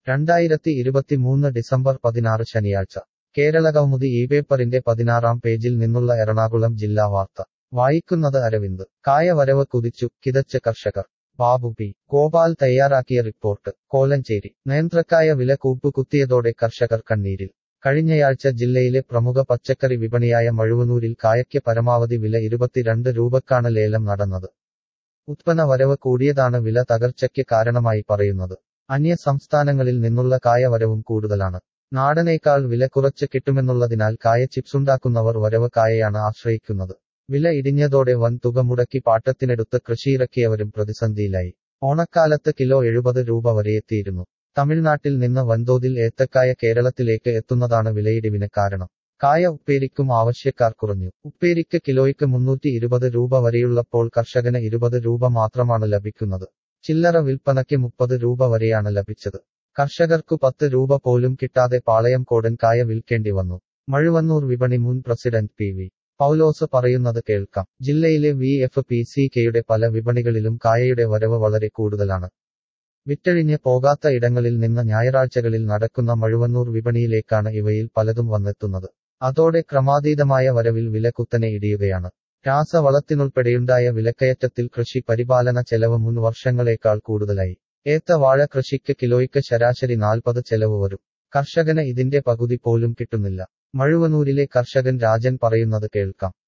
രണ്ടായിരത്തി ഇരുപത്തിമൂന്ന് ഡിസംബർ പതിനാറ് ശനിയാഴ്ച കേരളകൗമുദി ഈ പേപ്പറിന്റെ പതിനാറാം പേജിൽ നിന്നുള്ള എറണാകുളം ജില്ലാ വാർത്ത വായിക്കുന്നത് അരവിന്ദ് കായവരവ് കുതിച്ചു കിതച്ച കർഷകർ ബാബു പി ഗോപാൽ തയ്യാറാക്കിയ റിപ്പോർട്ട് കോലഞ്ചേരി നേന്ത്രക്കായ വില കൂപ്പുകുത്തിയതോടെ കർഷകർ കണ്ണീരിൽ കഴിഞ്ഞയാഴ്ച ജില്ലയിലെ പ്രമുഖ പച്ചക്കറി വിപണിയായ മഴുവനൂരിൽ കായയ്ക്ക് പരമാവധി വില ഇരുപത്തിരണ്ട് രൂപക്കാണ് ലേലം നടന്നത് ഉത്പന്ന വരവ് കൂടിയതാണ് വില തകർച്ചയ്ക്ക് കാരണമായി പറയുന്നത് അന്യ സംസ്ഥാനങ്ങളിൽ നിന്നുള്ള കായ വരവും കൂടുതലാണ് നാടനേക്കാൾ വില കുറച്ച് കിട്ടുമെന്നുള്ളതിനാൽ കായ ചിപ്സുണ്ടാക്കുന്നവർ വരവ് കായയാണ് ആശ്രയിക്കുന്നത് വില ഇടിഞ്ഞതോടെ വൻ തുക മുടക്കി പാട്ടത്തിനെടുത്ത് കൃഷിയിറക്കിയവരും പ്രതിസന്ധിയിലായി ഓണക്കാലത്ത് കിലോ എഴുപത് രൂപ വരെയെത്തിയിരുന്നു തമിഴ്നാട്ടിൽ നിന്ന് വൻതോതിൽ ഏത്തക്കായ കേരളത്തിലേക്ക് എത്തുന്നതാണ് വിലയിടിവിന് കാരണം കായ ഉപ്പേരിക്കും ആവശ്യക്കാർ കുറഞ്ഞു ഉപ്പേരിക്ക് കിലോയ്ക്ക് മുന്നൂറ്റി ഇരുപത് രൂപ വരെയുള്ളപ്പോൾ കർഷകന് ഇരുപത് രൂപ മാത്രമാണ് ലഭിക്കുന്നത് ചില്ലറ വിൽപ്പനയ്ക്ക് മുപ്പത് രൂപ വരെയാണ് ലഭിച്ചത് കർഷകർക്കു പത്ത് രൂപ പോലും കിട്ടാതെ പാളയം കോടൻ കായ വിൽക്കേണ്ടി വന്നു മഴുവന്നൂർ വിപണി മുൻ പ്രസിഡന്റ് പി വി പൗലോസ് പറയുന്നത് കേൾക്കാം ജില്ലയിലെ വി എഫ് പി സി കെയുടെ പല വിപണികളിലും കായയുടെ വരവ് വളരെ കൂടുതലാണ് വിറ്റഴിഞ്ഞ് പോകാത്ത ഇടങ്ങളിൽ നിന്ന് ഞായറാഴ്ചകളിൽ നടക്കുന്ന മഴുവന്നൂർ വിപണിയിലേക്കാണ് ഇവയിൽ പലതും വന്നെത്തുന്നത് അതോടെ ക്രമാതീതമായ വരവിൽ വില കുത്തനെ ഇടിയുകയാണ് രാസവളത്തിനുൾപ്പെടെയുണ്ടായ വിലക്കയറ്റത്തിൽ കൃഷി പരിപാലന ചെലവ് മുൻ വർഷങ്ങളേക്കാൾ കൂടുതലായി ഏത്ത വാഴ കൃഷിക്ക് കിലോയ്ക്ക് ശരാശരി നാൽപ്പത് ചെലവ് വരും കർഷകന് ഇതിന്റെ പകുതി പോലും കിട്ടുന്നില്ല മഴുവനൂരിലെ കർഷകൻ രാജൻ പറയുന്നത് കേൾക്കാം